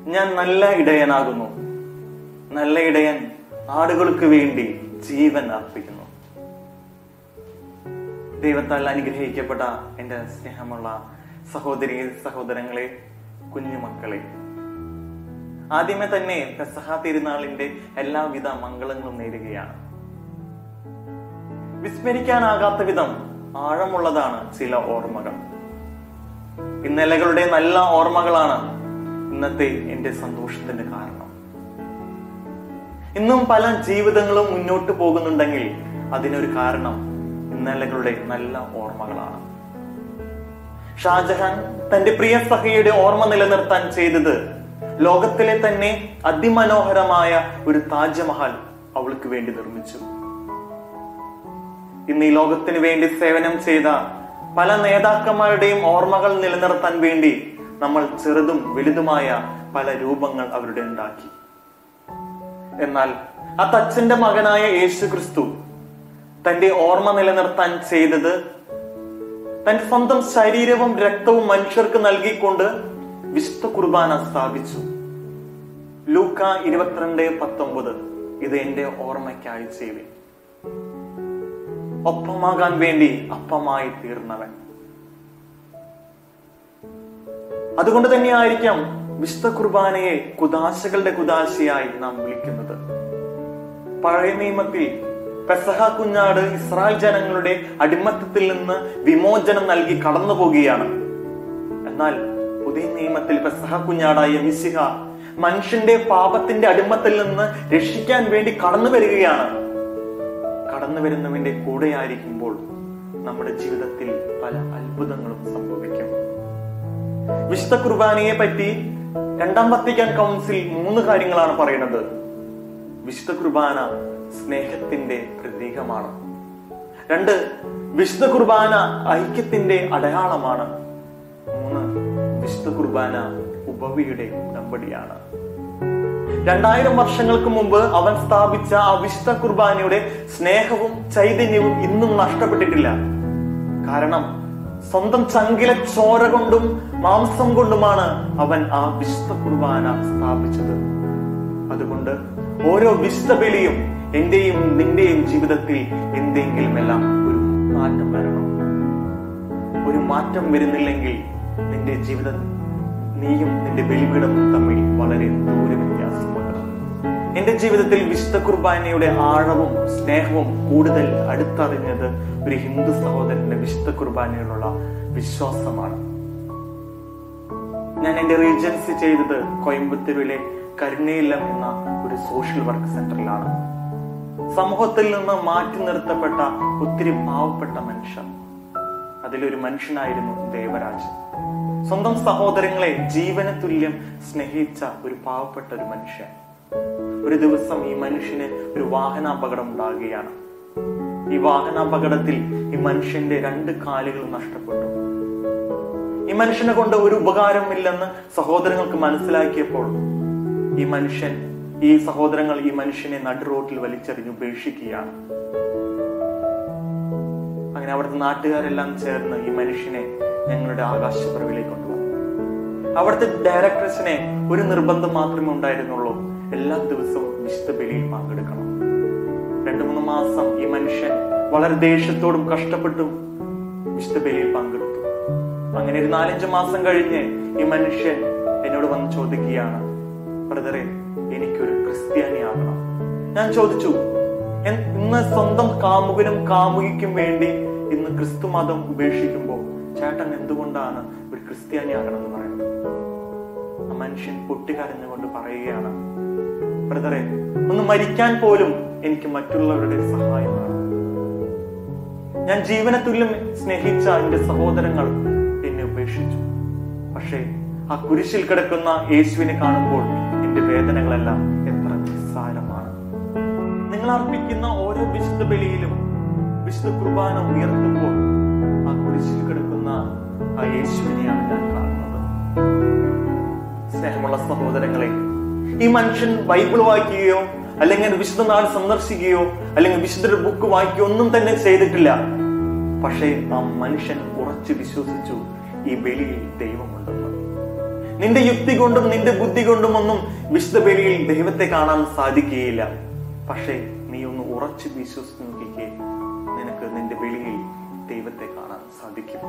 ഞാൻ നല്ല ഇടയനാകുന്നു നല്ല ഇടയൻ ആടുകൾക്ക് വേണ്ടി ജീവൻ അർപ്പിക്കുന്നു ദൈവത്താൽ അനുഗ്രഹിക്കപ്പെട്ട എൻ്റെ സ്നേഹമുള്ള സഹോദരി സഹോദരങ്ങളെ കുഞ്ഞുമക്കളെ ആദ്യമേ തന്നെ പെസഹ തിരുനാളിന്റെ എല്ലാവിധ മംഗളങ്ങളും നേരുകയാണ് വിസ്മരിക്കാനാകാത്ത വിധം ആഴമുള്ളതാണ് ചില ഓർമ്മകൾ ഇന്നലകളുടെ നല്ല ഓർമ്മകളാണ് ഇന്നത്തെ എന്റെ സന്തോഷത്തിന്റെ കാരണം ഇന്നും പല ജീവിതങ്ങളും മുന്നോട്ട് പോകുന്നുണ്ടെങ്കിൽ അതിനൊരു കാരണം ഇന്നലകളുടെ നല്ല ഓർമ്മകളാണ് ഷാജഹാൻ തന്റെ പ്രിയ സഖിയുടെ ഓർമ്മ നിലനിർത്താൻ ചെയ്തത് ലോകത്തിലെ തന്നെ അതിമനോഹരമായ ഒരു താജ്മഹൽ അവൾക്ക് വേണ്ടി നിർമ്മിച്ചു ഇന്ന് ഈ ലോകത്തിന് വേണ്ടി സേവനം ചെയ്ത പല നേതാക്കന്മാരുടെയും ഓർമ്മകൾ നിലനിർത്താൻ വേണ്ടി നമ്മൾ ചെറുതും വലുതുമായ പല രൂപങ്ങൾ അവരുടെ ഉണ്ടാക്കി എന്നാൽ ആ തച്ചന്റെ മകനായ യേശു ക്രിസ്തു തന്റെ ഓർമ്മ നിലനിർത്താൻ ചെയ്തത് തന്റെ സ്വന്തം ശരീരവും രക്തവും മനുഷ്യർക്ക് നൽകിക്കൊണ്ട് വിശുദ്ധ കുർബാന സ്ഥാപിച്ചു ലൂക്ക ഇരുപത്തിരണ്ട് പത്തൊമ്പത് ഇത് എന്റെ ഓർമ്മയ്ക്കായി ചെയ്തു ഒപ്പമാകാൻ വേണ്ടി അപ്പമായി തീർന്നവൻ അതുകൊണ്ട് തന്നെയായിരിക്കാം വിശുദ്ധ കുർബാനയെ കുദാശകളുടെ കുദാശയായി നാം വിളിക്കുന്നത് പഴയ നിയമത്തിൽ പെസഹ കുഞ്ഞാട് ഇസ്രായേൽ ജനങ്ങളുടെ അടിമത്തത്തിൽ നിന്ന് വിമോചനം നൽകി കടന്നു പോകുകയാണ് എന്നാൽ പുതിയ നിയമത്തിൽ പെസഹ കുഞ്ഞാടായ മിശിഹ മനുഷ്യന്റെ പാപത്തിന്റെ അടിമത്തിൽ നിന്ന് രക്ഷിക്കാൻ വേണ്ടി കടന്നു വരികയാണ് കടന്നു വരുന്നവന്റെ കൂടെയായിരിക്കുമ്പോൾ നമ്മുടെ ജീവിതത്തിൽ പല അത്ഭുതങ്ങളും സംഭവിക്കും വിശുദ്ധ കുർബാനയെ പറ്റി രണ്ടാം വത്തിക്കാൻ കൗൺസിൽ മൂന്ന് കാര്യങ്ങളാണ് പറയുന്നത് വിശുദ്ധ കുർബാന സ്നേഹത്തിന്റെ പ്രതീകമാണ് രണ്ട് വിശുദ്ധ കുർബാന ഐക്യത്തിന്റെ അടയാളമാണ് മൂന്ന് വിശുദ്ധ കുർബാന ഉപവിയുടെ ഉടമ്പടിയാണ് രണ്ടായിരം വർഷങ്ങൾക്ക് മുമ്പ് അവൻ സ്ഥാപിച്ച ആ വിശുദ്ധ കുർബാനയുടെ സ്നേഹവും ചൈതന്യവും ഇന്നും നഷ്ടപ്പെട്ടിട്ടില്ല കാരണം സ്വന്തം ചങ്കിലെ ചോര കൊണ്ടും മാംസം കൊണ്ടുമാണ് അവൻ ആ വിശുദ്ധ കുർബാന സ്ഥാപിച്ചത് അതുകൊണ്ട് ഓരോ വിശുദ്ധ ബലിയും എന്റെയും നിന്റെയും ജീവിതത്തിൽ എന്തെങ്കിലും എല്ലാം ഒരു മാറ്റം വരണം ഒരു മാറ്റം വരുന്നില്ലെങ്കിൽ നിന്റെ ജീവിതം നീയും നിന്റെ ബലിപീഠവും തമ്മിൽ വളരെ ദൂര വ്യത്യാസമുണ്ട് എന്റെ ജീവിതത്തിൽ വിശുദ്ധ കുർബാനയുടെ ആഴവും സ്നേഹവും കൂടുതൽ അടുത്തറിഞ്ഞത് ഒരു ഹിന്ദു സഹോദരന്റെ വിശുദ്ധ കുർബാനയിലുള്ള വിശ്വാസമാണ് ഞാൻ എന്റെ റീജൻസി ചെയ്തത് കോയമ്പത്തൂരിലെ കരുണയില്ലം എന്ന ഒരു സോഷ്യൽ വർക്ക് സെന്ററിലാണ് സമൂഹത്തിൽ നിന്ന് മാറ്റി നിർത്തപ്പെട്ട ഒത്തിരി പാവപ്പെട്ട മനുഷ്യർ അതിലൊരു മനുഷ്യനായിരുന്നു ദേവരാജ് സ്വന്തം സഹോദരങ്ങളെ ജീവന തുല്യം സ്നേഹിച്ച ഒരു പാവപ്പെട്ട ഒരു മനുഷ്യൻ ഒരു ദിവസം ഈ മനുഷ്യന് ഒരു വാഹനാപകടം ഉണ്ടാകുകയാണ് ഈ വാഹനാപകടത്തിൽ ഈ മനുഷ്യന്റെ രണ്ട് കാലുകൾ നഷ്ടപ്പെട്ടു ഈ മനുഷ്യനെ കൊണ്ട് ഒരു ഉപകാരമില്ലെന്ന് സഹോദരങ്ങൾക്ക് മനസ്സിലാക്കിയപ്പോൾ ഈ മനുഷ്യൻ ഈ സഹോദരങ്ങൾ ഈ മനുഷ്യനെ നടു റോട്ടിൽ വലിച്ചെറിഞ്ഞ് ഉപേക്ഷിക്കുകയാണ് അങ്ങനെ അവിടുത്തെ നാട്ടുകാരെല്ലാം ചേർന്ന് ഈ മനുഷ്യനെ ഞങ്ങളുടെ ആകാശപ്പുറവിലേക്ക് കൊണ്ടുവന്നു അവിടുത്തെ ഡയറക്ടേഴ്സിനെ ഒരു നിർബന്ധം മാത്രമേ ഉണ്ടായിരുന്നുള്ളൂ എല്ലാ ദിവസവും വിശുദ്ധ ബലിയിൽ പങ്കെടുക്കണം രണ്ടു മൂന്ന് മാസം ഈ മനുഷ്യൻ വളരെ ദേഷ്യത്തോടും കഷ്ടപ്പെട്ടും വിശുദ്ധ ബലിയിൽ പങ്കെടുത്തു അങ്ങനെ ഒരു നാലഞ്ച് മാസം കഴിഞ്ഞ് ഈ മനുഷ്യൻ എന്നോട് വന്ന് ചോദിക്കുകയാണ് ബ്രദറെ എനിക്കൊരു ക്രിസ്ത്യാനിയാകണം ഞാൻ ചോദിച്ചു "എൻ- ഇന്ന് സ്വന്തം കാമുകനും കാമുകിക്കും വേണ്ടി ഇന്ന് ക്രിസ്തു മതം ഉപേക്ഷിക്കുമ്പോൾ ചേട്ടൻ എന്തുകൊണ്ടാണ് ഒരു ക്രിസ്ത്യാനിയാകണം എന്ന് പറയുന്നത് ആ മനുഷ്യൻ പൊട്ടിക്കരഞ്ഞുകൊണ്ട് പറയുകയാണ് ബ്രദറെ ഒന്ന് മരിക്കാൻ പോലും എനിക്ക് മറ്റുള്ളവരുടെ സഹായം വേണം ഞാൻ ജീവനെ തുല്യം സ്നേഹിച്ച എന്റെ സഹോദരങ്ങൾ എന്നെ ഉപേക്ഷിച്ചു പക്ഷേ ആ കുരിശിൽ കിടക്കുന്ന യേശുവിനെ കാണുമ്പോൾ എന്റെ വേദനകളെല്ലാം എത്ര നിസ്സാരമാണ് നിങ്ങൾ അർപ്പിക്കുന്ന ഓരോ വിശുദ്ധ ബലിയിലും വിശുദ്ധ കുർബാന ഉയർത്തുമ്പോൾ ആ കുരിശിൽ കിടക്കുന്ന ആ യേശുവിനെയാണ് ഞാൻ കാണുന്നത് സ്നേഹമുള്ള സഹോദരങ്ങളെ ഈ മനുഷ്യൻ ബൈബിൾ വായിക്കുകയോ അല്ലെങ്കിൽ വിശുദ്ധ നാട് സന്ദർശിക്കുകയോ അല്ലെങ്കിൽ വിശുദ്ധ ബുക്ക് വായിക്കുകയോ ഒന്നും തന്നെ ചെയ്തിട്ടില്ല പക്ഷേ ആ മനുഷ്യൻ ഉറച്ചു വിശ്വസിച്ചു ഈ ബലിയിൽ ദൈവമുണ്ടെന്ന് നിന്റെ യുക്തി കൊണ്ടും നിന്റെ ബുദ്ധി കൊണ്ടും ഒന്നും വിശുദ്ധ ബലിയിൽ ദൈവത്തെ കാണാൻ സാധിക്കുകയില്ല പക്ഷേ നീ ഒന്ന് ഉറച്ചു വിശ്വസിച്ച് നോക്കിക്കേ നിനക്ക് നിന്റെ ബലിയിൽ ദൈവത്തെ കാണാൻ സാധിക്കും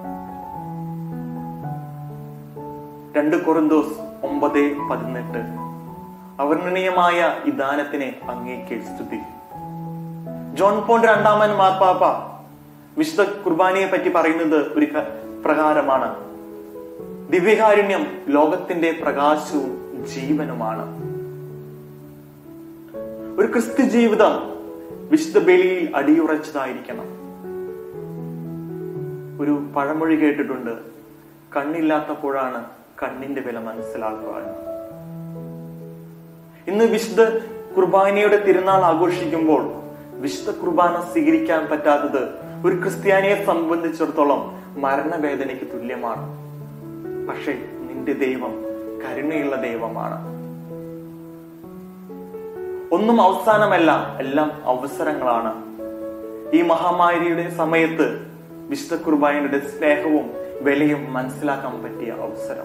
രണ്ട് കൊറിന്തോസ് ഒമ്പത് പതിനെട്ട് അവർണ്ണനീയമായ ഈ ദാനത്തിനെ അങ്ങേക്ക് സ്തുതി ജോൺ പോൾ രണ്ടാമൻ മാർപ്പാപ്പ വിശുദ്ധ കുർബാനയെ പറ്റി പറയുന്നത് ഒരു ക- പ്രകാരമാണ് ദിവ്യകാരുണ്യം ലോകത്തിന്റെ പ്രകാശവും ജീവനുമാണ് ഒരു ക്രിസ്തു ജീവിതം വിശുദ്ധ ബലിയിൽ അടിയുറച്ചതായിരിക്കണം ഒരു പഴമൊഴി കേട്ടിട്ടുണ്ട് കണ്ണില്ലാത്തപ്പോഴാണ് കണ്ണിന്റെ വില മനസ്സിലാക്കുക എന്ന്. ഇന്ന് വിശുദ്ധ കുർബാനയുടെ തിരുനാൾ ആഘോഷിക്കുമ്പോൾ വിശുദ്ധ കുർബാന സ്വീകരിക്കാൻ പറ്റാത്തത് ഒരു ക്രിസ്ത്യാനിയെ സംബന്ധിച്ചിടത്തോളം മരണവേദനയ്ക്ക് തുല്യമാണ് പക്ഷേ നിന്റെ ദൈവം കരുണയുള്ള ദൈവമാണ് ഒന്നും അവസാനമല്ല എല്ലാം അവസരങ്ങളാണ് ഈ മഹാമാരിയുടെ സമയത്ത് വിശുദ്ധ കുർബാനയുടെ സ്നേഹവും വിലയും മനസ്സിലാക്കാൻ പറ്റിയ അവസരം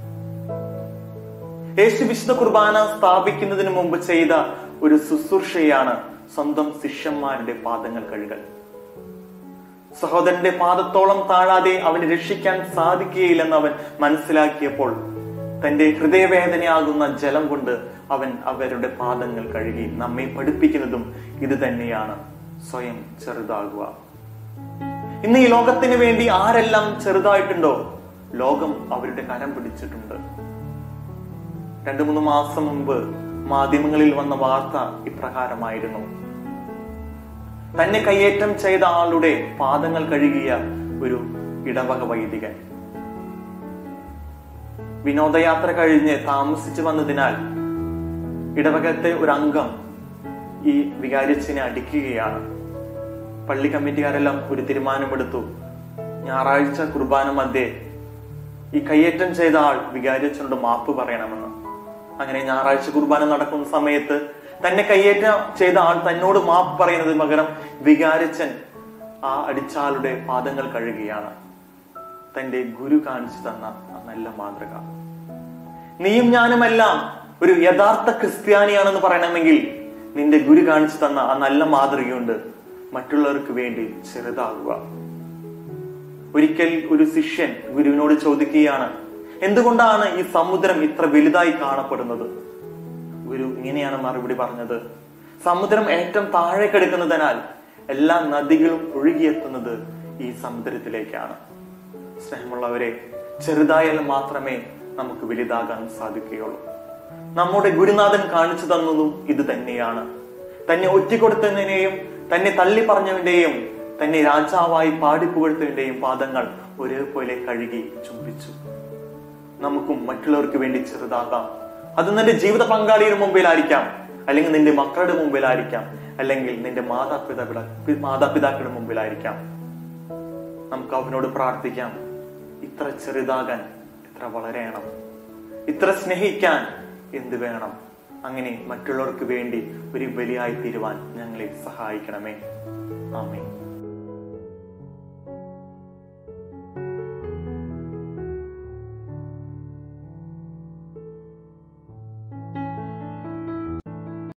യേശു വിശുദ്ധ കുർബാന സ്ഥാപിക്കുന്നതിന് മുമ്പ് ചെയ്ത ഒരു ശുശ്രൂഷയാണ് സ്വന്തം ശിഷ്യന്മാരുടെ പാദങ്ങൾ കഴുകൽ സഹോദരന്റെ പാദത്തോളം താഴാതെ അവന് രക്ഷിക്കാൻ സാധിക്കുകയില്ലെന്ന് അവൻ മനസ്സിലാക്കിയപ്പോൾ തന്റെ ഹൃദയവേദനയാകുന്ന ജലം കൊണ്ട് അവൻ അവരുടെ പാദങ്ങൾ കഴുകി നമ്മെ പഠിപ്പിക്കുന്നതും ഇത് തന്നെയാണ് സ്വയം ചെറുതാകുക ഇന്ന് ഈ ലോകത്തിന് വേണ്ടി ആരെല്ലാം ചെറുതായിട്ടുണ്ടോ ലോകം അവരുടെ കരം പിടിച്ചിട്ടുണ്ട് രണ്ടു മൂന്ന് മാസം മുമ്പ് മാധ്യമങ്ങളിൽ വന്ന വാർത്ത ഇപ്രകാരമായിരുന്നു തന്നെ കയ്യേറ്റം ചെയ്ത ആളുടെ പാദങ്ങൾ കഴുകിയ ഒരു ഇടവക വൈദികൻ വിനോദയാത്ര കഴിഞ്ഞ് താമസിച്ചു വന്നതിനാൽ ഇടവകത്തെ ഒരു അംഗം ഈ വികാരിച്ചിനെ അടിക്കുകയാണ് പള്ളി കമ്മിറ്റിക്കാരെല്ലാം ഒരു തീരുമാനമെടുത്തു ഞായറാഴ്ച കുർബാന മധ്യേ ഈ കയ്യേറ്റം ചെയ്ത ആൾ വികാരിച്ചനോട് മാപ്പ് പറയണമെന്ന് അങ്ങനെ ഞായറാഴ്ച കുർബാന നടക്കുന്ന സമയത്ത് തന്നെ കയ്യേറ്റം ചെയ്ത ആൾ തന്നോട് മാപ്പ് പറയുന്നതിന് പകരം വികാരിച്ചൻ ആ അടിച്ചാളുടെ പാദങ്ങൾ കഴുകുകയാണ് തന്റെ ഗുരു കാണിച്ചു തന്ന ആ നല്ല മാതൃക നീയും ഞാനുമെല്ലാം ഒരു യഥാർത്ഥ ക്രിസ്ത്യാനിയാണെന്ന് പറയണമെങ്കിൽ നിന്റെ ഗുരു കാണിച്ചു തന്ന ആ നല്ല മാതൃകയുണ്ട് മറ്റുള്ളവർക്ക് വേണ്ടി ചെറുതാകുക ഒരിക്കൽ ഒരു ശിഷ്യൻ ഗുരുവിനോട് ചോദിക്കുകയാണ് എന്തുകൊണ്ടാണ് ഈ സമുദ്രം ഇത്ര വലുതായി കാണപ്പെടുന്നത് ഗുരു ഇങ്ങനെയാണ് മറുപടി പറഞ്ഞത് സമുദ്രം ഏറ്റവും താഴെ കിടക്കുന്നതിനാൽ എല്ലാ നദികളും ഒഴുകിയെത്തുന്നത് ഈ സമുദ്രത്തിലേക്കാണ് സ്നേഹമുള്ളവരെ ചെറുതായാൽ മാത്രമേ നമുക്ക് വലുതാകാൻ സാധിക്കുകയുള്ളൂ നമ്മുടെ ഗുരുനാഥൻ കാണിച്ചു തന്നതും ഇത് തന്നെയാണ് തന്നെ ഒറ്റിക്കൊടുത്തതിനെയും തന്നെ തള്ളി പറഞ്ഞവന്റെയും തന്നെ രാജാവായി പാടിപ്പുകഴ്ത്തതിന്റെയും പാദങ്ങൾ ഒരേപോലെ കഴുകി ചുംബിച്ചു നമുക്കും മറ്റുള്ളവർക്ക് വേണ്ടി ചെറുതാകാം അത് നിന്റെ ജീവിത പങ്കാളിയുടെ മുമ്പിലായിരിക്കാം അല്ലെങ്കിൽ നിന്റെ മക്കളുടെ മുമ്പിലായിരിക്കാം അല്ലെങ്കിൽ നിന്റെ മാതാപിതാക്കളുടെ മാതാപിതാക്കളുടെ മുമ്പിലായിരിക്കാം നമുക്ക് അവനോട് പ്രാർത്ഥിക്കാം ഇത്ര ചെറുതാകാൻ ഇത്ര വളരണം ഇത്ര സ്നേഹിക്കാൻ എന്ത് വേണം അങ്ങനെ മറ്റുള്ളവർക്ക് വേണ്ടി ഒരു ബലിയായി തീരുവാൻ ഞങ്ങളെ സഹായിക്കണമേ ആമേ